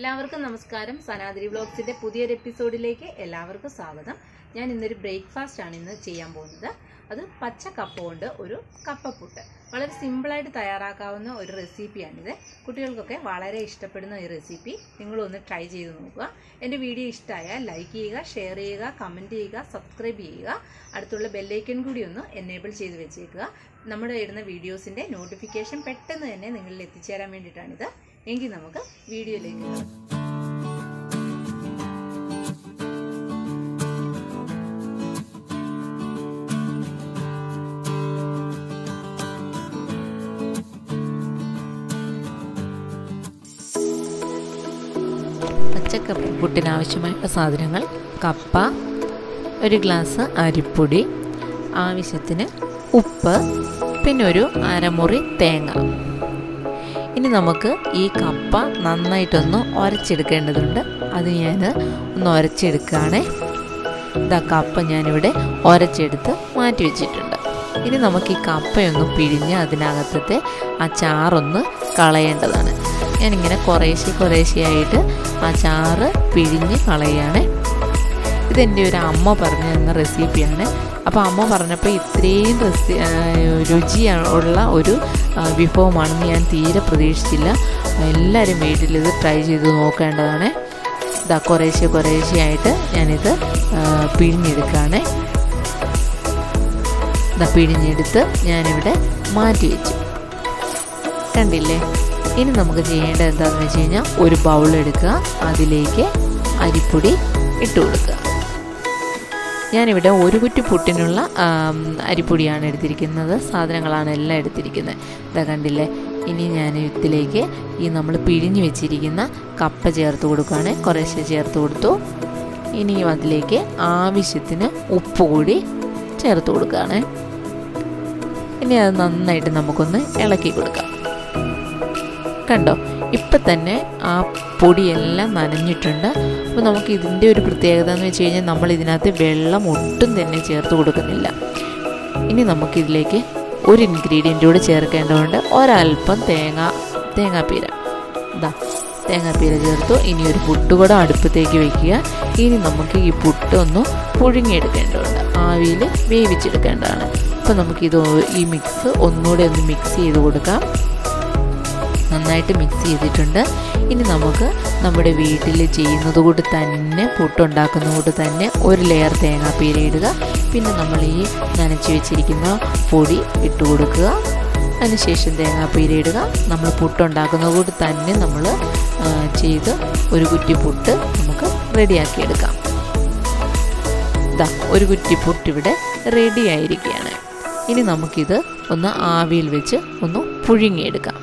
എല്ലാവർക്കും നമസ്കാരം സനാതിരി വ്ളോഗ്സിന്റെ പുതിയൊരു എപ്പിസോഡിലേക്ക് എല്ലാവർക്കും സ്വാഗതം ഞാൻ ഇന്നൊരു ബ്രേക്ക്ഫാസ്റ്റ് ആണ് ഇന്ന് ചെയ്യാൻ പോകുന്നത് അത് പച്ച കപ്പ കൊണ്ട് ഒരു കപ്പപ്പുട്ട് വളരെ സിമ്പിളായിട്ട് തയ്യാറാക്കാവുന്ന ഒരു റെസിപ്പിയാണിത് കുട്ടികൾക്കൊക്കെ വളരെ ഇഷ്ടപ്പെടുന്ന ഈ റെസിപ്പി നിങ്ങളൊന്ന് ട്രൈ ചെയ്ത് നോക്കുക എൻ്റെ വീഡിയോ ഇഷ്ടമായാൽ ലൈക്ക് ചെയ്യുക ഷെയർ ചെയ്യുക കമൻറ്റ് ചെയ്യുക സബ്സ്ക്രൈബ് ചെയ്യുക അടുത്തുള്ള ബെല്ലൈക്കൺ കൂടി ഒന്ന് എനേബിൾ ചെയ്ത് വെച്ചേക്കുക നമ്മുടെ ഇടുന്ന വീഡിയോസിൻ്റെ നോട്ടിഫിക്കേഷൻ പെട്ടെന്ന് തന്നെ നിങ്ങളിൽ എത്തിച്ചേരാൻ വേണ്ടിയിട്ടാണിത് എങ്കിൽ നമുക്ക് വീഡിയോയിലേക്ക് കിടക്കാം പച്ചക്കപ്പ പുട്ടിനാവശ്യമായുള്ള സാധനങ്ങൾ കപ്പ ഒരു ഗ്ലാസ് അരിപ്പൊടി ആവശ്യത്തിന് ഉപ്പ് പിന്നെ ഒരു അരമുറി തേങ്ങ ഇനി നമുക്ക് ഈ കപ്പ നന്നായിട്ടൊന്ന് ഉരച്ചെടുക്കേണ്ടതുണ്ട് അത് ഞാൻ ഒന്ന് ഉരച്ചെടുക്കുകയാണേ ഇതാ കപ്പ ഞാനിവിടെ ഉരച്ചെടുത്ത് മാറ്റി വെച്ചിട്ടുണ്ട് ഇനി നമുക്ക് ഈ കപ്പയൊന്ന് പിഴിഞ്ഞ് അതിനകത്തത്തെ ആ ചാറൊന്ന് കളയേണ്ടതാണ് ഞാനിങ്ങനെ കുറേശ്ശെ കുറേശ്ശെയായിട്ട് ആ ചാറ് പിഴിഞ്ഞ് കളയുകയാണ് ഇതെൻ്റെ ഒരു അമ്മ പറഞ്ഞു തന്ന റെസിപ്പിയാണ് അപ്പോൾ അമ്മ പറഞ്ഞപ്പോൾ ഇത്രയും റെസി രുചി ഉള്ള ഒരു വിഭവമാണെന്ന് ഞാൻ തീരെ പ്രതീക്ഷിച്ചില്ല എല്ലാവരും വീട്ടിൽ ഇത് ട്രൈ ചെയ്ത് നോക്കേണ്ടതാണ് ഇതാ കുറേശ്ശെ കുറേശ്ശെയായിട്ട് ഞാനിത് പിഴിഞ്ഞെടുക്കുകയാണ് ഇതാ പിഴിഞ്ഞെടുത്ത് ഞാനിവിടെ മാറ്റി വെച്ചു കണ്ടില്ലേ ഇനി നമുക്ക് ചെയ്യേണ്ടത് എന്താണെന്ന് വെച്ച് കഴിഞ്ഞാൽ ഒരു ബൗൾ എടുക്കുക അതിലേക്ക് അരിപ്പൊടി ഇട്ട് കൊടുക്കുക ഞാനിവിടെ ഒരു കുറ്റി പുട്ടിനുള്ള അരിപ്പൊടിയാണ് എടുത്തിരിക്കുന്നത് സാധനങ്ങളാണ് എല്ലാം എടുത്തിരിക്കുന്നത് ഇതാ കണ്ടില്ലേ ഇനി ഞാൻ ഇതിലേക്ക് ഈ നമ്മൾ പിഴിഞ്ഞ് വെച്ചിരിക്കുന്ന കപ്പ ചേർത്ത് കൊടുക്കുകയാണ് കുറേശ്ശെ ചേർത്ത് കൊടുത്തു ഇനി അതിലേക്ക് ആവശ്യത്തിന് ഉപ്പ് കൂടി ചേർത്ത് കൊടുക്കുകയാണ് ഇനി അത് നന്നായിട്ട് നമുക്കൊന്ന് ഇളക്കി കൊടുക്കാം കണ്ടോ ഇപ്പം തന്നെ ആ പൊടിയെല്ലാം നനഞ്ഞിട്ടുണ്ട് അപ്പോൾ നമുക്ക് ഇതിൻ്റെ ഒരു പ്രത്യേകത എന്ന് വെച്ച് കഴിഞ്ഞാൽ നമ്മൾ ഇതിനകത്ത് വെള്ളം ഒട്ടും തന്നെ ചേർത്ത് കൊടുക്കുന്നില്ല ഇനി നമുക്കിതിലേക്ക് ഒരു ഇൻഗ്രീഡിയൻ്റ് കൂടി ചേർക്കേണ്ടതുകൊണ്ട് ഒരൽപ്പം തേങ്ങ തേങ്ങാപ്പീര ഇതാ തേങ്ങാപ്പീര ചേർത്തു ഇനി ഒരു പുട്ട് കൂടെ അടുപ്പത്തേക്ക് വെക്കുക ഇനി നമുക്ക് ഈ പുട്ട് ഒന്ന് പുഴുങ്ങിയെടുക്കേണ്ടതുണ്ട് ആവിയിൽ വേവിച്ചെടുക്കേണ്ടതാണ് അപ്പോൾ നമുക്കിത് ഈ മിക്സ് ഒന്നുകൂടെ ഒന്ന് മിക്സ് ചെയ്ത് കൊടുക്കാം നന്നായിട്ട് മിക്സ് ചെയ്തിട്ടുണ്ട് ഇനി നമുക്ക് നമ്മുടെ വീട്ടിൽ ചെയ്യുന്നത് കൊണ്ട് തന്നെ പുട്ടുണ്ടാക്കുന്ന കൊണ്ട് തന്നെ ഒരു ലെയർ തേങ്ങാപ്പീര ഇടുക പിന്നെ നമ്മൾ ഈ നനച്ച് വെച്ചിരിക്കുന്ന പൊടി ഇട്ട് കൊടുക്കുക അതിനുശേഷം തേങ്ങാപ്പീര ഇടുക നമ്മൾ പുട്ടുണ്ടാക്കുന്നത് കൊണ്ട് തന്നെ നമ്മൾ ചെയ്ത് ഒരു കുറ്റി പുട്ട് നമുക്ക് റെഡിയാക്കി എടുക്കാം ഇതാ ഒരു കുറ്റി പുട്ട് ഇവിടെ റെഡി ആയിരിക്കുകയാണ് ഇനി നമുക്കിത് ഒന്ന് ആവിയിൽ വെച്ച് ഒന്ന് പുഴുങ്ങിയെടുക്കാം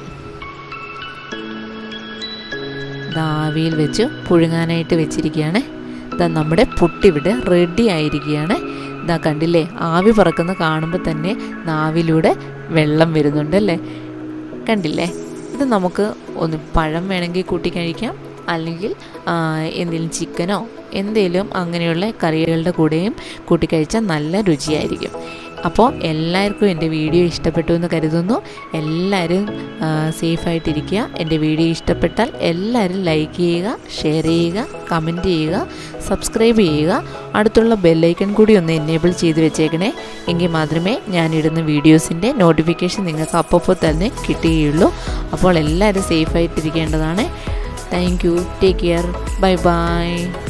ആവിയിൽ വെച്ച് പുഴുങ്ങാനായിട്ട് വെച്ചിരിക്കുകയാണ് ഇതാ നമ്മുടെ പുട്ടിവിടെ റെഡി ആയിരിക്കുകയാണ് ഇതാ കണ്ടില്ലേ ആവി പറക്കുന്ന കാണുമ്പോൾ തന്നെ നാവിലൂടെ വെള്ളം വരുന്നുണ്ട് അല്ലേ കണ്ടില്ലേ ഇത് നമുക്ക് ഒന്ന് പഴം വേണമെങ്കിൽ കൂട്ടി കഴിക്കാം അല്ലെങ്കിൽ എന്തെങ്കിലും ചിക്കനോ എന്തെങ്കിലും അങ്ങനെയുള്ള കറികളുടെ കൂടെയും കൂട്ടി കഴിച്ചാൽ നല്ല രുചിയായിരിക്കും അപ്പോൾ എല്ലാവർക്കും എൻ്റെ വീഡിയോ ഇഷ്ടപ്പെട്ടു എന്ന് കരുതുന്നു എല്ലാവരും സേഫായിട്ടിരിക്കുക എൻ്റെ വീഡിയോ ഇഷ്ടപ്പെട്ടാൽ എല്ലാവരും ലൈക്ക് ചെയ്യുക ഷെയർ ചെയ്യുക കമൻറ്റ് ചെയ്യുക സബ്സ്ക്രൈബ് ചെയ്യുക അടുത്തുള്ള ബെല്ലൈക്കൺ കൂടി ഒന്ന് എനേബിൾ ചെയ്ത് വെച്ചേക്കണേ എങ്കിൽ മാത്രമേ ഞാനിടുന്ന വീഡിയോസിൻ്റെ നോട്ടിഫിക്കേഷൻ നിങ്ങൾക്ക് അപ്പോൾ തന്നെ കിട്ടുകയുള്ളൂ അപ്പോൾ എല്ലാവരും സേഫായിട്ടിരിക്കേണ്ടതാണ് thank you take care bye by